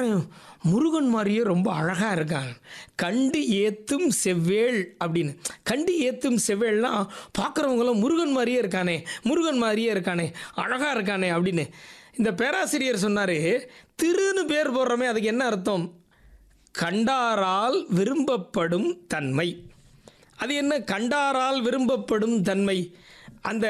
பாரு முருகன் மாதிரியே ரொம்ப அழகாக இருக்கான் கண்டு ஏத்தும் செவ்வேள் அப்படின்னு கண்டு ஏத்தும் செவ்வேள்லாம் பார்க்குறவங்களாம் முருகன் மாதிரியே இருக்கானே முருகன் மாதிரியே இருக்கானே அழகாக இருக்கானே அப்படின்னு இந்த பேராசிரியர் சொன்னார் திருன்னு பேர் போடுறோமே அதுக்கு என்ன அர்த்தம் கண்டாரால் விரும்பப்படும் தன்மை அது என்ன கண்டாரால் விரும்பப்படும் தன்மை அந்த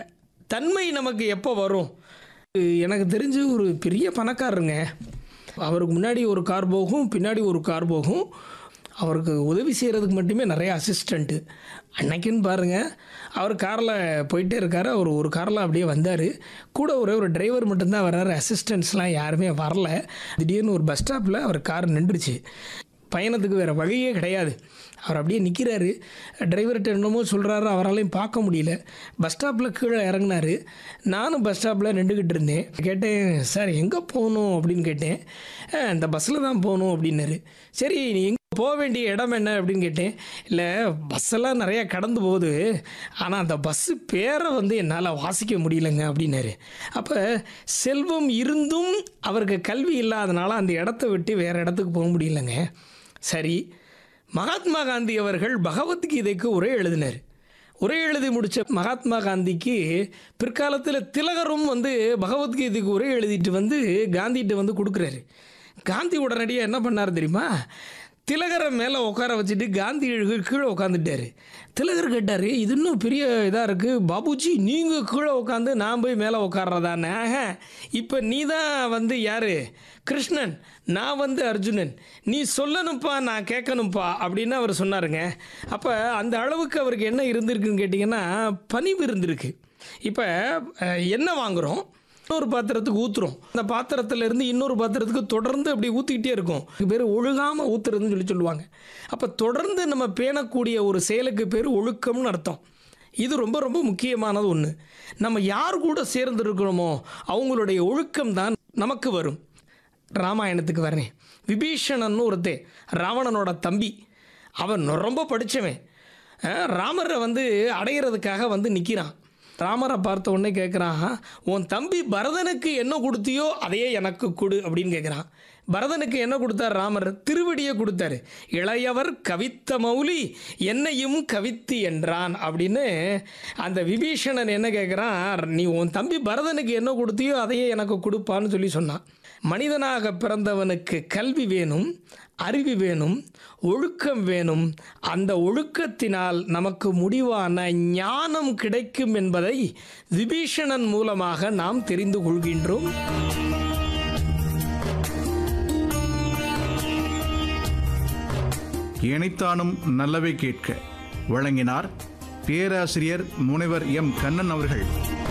தன்மை நமக்கு எப்போ வரும் எனக்கு தெரிஞ்சு ஒரு பெரிய பணக்காரருங்க அவருக்கு முன்னாடி ஒரு கார் போகும் பின்னாடி ஒரு கார் போகும் அவருக்கு உதவி செய்கிறதுக்கு மட்டுமே நிறைய அசிஸ்டண்ட்டு அன்னைக்குன்னு பாருங்கள் அவர் காரில் போயிட்டே இருக்காரு அவர் ஒரு காரில் அப்படியே வந்தார் கூட ஒரே ஒரு டிரைவர் மட்டும்தான் வர்றாரு அசிஸ்டண்ட்ஸ்லாம் யாருமே வரல திடீர்னு ஒரு பஸ் ஸ்டாப்பில் அவர் கார் நின்றுச்சு பயணத்துக்கு வேறு வழியே கிடையாது அவர் அப்படியே நிற்கிறாரு டிரைவர்கிட்ட என்னமோ சொல்கிறாரு அவராலையும் பார்க்க முடியல பஸ் ஸ்டாப்பில் கீழே இறங்குனாரு நானும் பஸ் ஸ்டாப்பில் நின்றுக்கிட்டு இருந்தேன் கேட்டேன் சார் எங்கே போகணும் அப்படின்னு கேட்டேன் "ஆ, இந்த பஸ்ஸில் தான் போகணும் அப்படின்னாரு சரி நீ எங்கே போக வேண்டிய இடம் என்ன அப்படின்னு கேட்டேன் இல்லை பஸ்ஸெல்லாம் நிறையா கடந்து போகுது ஆனால் அந்த பஸ்ஸு பேரை வந்து என்னால் வாசிக்க முடியலங்க அப்படின்னாரு அப்போ செல்வம் இருந்தும் அவருக்கு கல்வி இல்லாதனால அந்த இடத்த விட்டு வேறு இடத்துக்கு போக முடியலங்க சரி மகாத்மா காந்தி அவர்கள் பகவத்கீதைக்கு உரை எழுதினார் உரை எழுதி முடித்த மகாத்மா காந்திக்கு பிற்காலத்தில் திலகரும் வந்து பகவத்கீதைக்கு உரை எழுதிட்டு வந்து காந்திகிட்ட வந்து கொடுக்குறாரு காந்தி உடனடியாக என்ன பண்ணார் தெரியுமா திலகரை மேலே உட்கார வச்சுட்டு காந்தி எழுகு கீழே உட்காந்துட்டாரு திலகர் கேட்டார் இது இன்னும் பெரிய இதாக இருக்குது பாபுஜி நீங்கள் கீழே உட்காந்து நான் போய் மேலே உட்கார்றதானே ஆஹா இப்போ நீ தான் வந்து யார் கிருஷ்ணன் நான் வந்து அர்ஜுனன் நீ சொல்லணும்ப்பா நான் கேட்கணும்ப்பா அப்படின்னு அவர் சொன்னாருங்க அப்போ அந்த அளவுக்கு அவருக்கு என்ன இருந்திருக்குன்னு கேட்டிங்கன்னா பணிவு இருந்திருக்கு இப்போ அஹ், என்ன வாங்குகிறோம் இன்னொரு பாத்திரத்துக்கு ஊற்றுறோம் அந்த பாத்திரத்துல இருந்து இன்னொரு பாத்திரத்துக்கு தொடர்ந்து அப்படி ஊற்றிக்கிட்டே இருக்கும் இதுக்கு பேர் ஒழுகாமல் ஊற்றுறதுன்னு சொல்லி சொல்லுவாங்க அப்போ தொடர்ந்து நம்ம பேணக்கூடிய ஒரு செயலுக்கு பேர் ஒழுக்கம்னு அர்த்தம் இது ரொம்ப ரொம்ப முக்கியமானது ஒன்று நம்ம யார் கூட சேர்ந்து இருக்கிறோமோ அவங்களுடைய ஒழுக்கம் தான் நமக்கு வரும் ராமாயணத்துக்கு வரேன் விபீஷணன் ஒருத்தன் ராவணனோட தம்பி அவன் ரொம்ப படித்தவன் அஹ், ராமரை வந்து அடையிறதுக்காக வந்து நிற்கிறான் ராமரை பார்த்த உடனே கேட்குறான் உன் தம்பி பரதனுக்கு என்ன கொடுத்தியோ அதையே எனக்கு கொடு அப்படின்னு கேட்குறான் பரதனுக்கு என்ன கொடுத்தார் ராமர் திருவடியை கொடுத்தாரு இளையவர் கவித்த மௌலி என்னையும் கவித்து என்றான் அப்படின்னு அந்த விபீஷணன் என்ன கேட்குறான் நீ உன் தம்பி பரதனுக்கு என்ன கொடுத்தியோ அதையே எனக்கு கொடுப்பான்னு சொல்லி சொன்னான் மனிதனாக பிறந்தவனுக்கு கல்வி வேணும் அறிவு வேணும் ஒழுக்கம் வேணும் அந்த ஒழுக்கத்தினால் நமக்கு முடிவான ஞானம் கிடைக்கும் என்பதை விபீஷணன் மூலமாக நாம் தெரிந்து கொள்கின்றோம் இணைத்தானும் நல்லவை கேட்க வழங்கினார் பேராசிரியர் முனைவர் எம் கண்ணன் அவர்கள்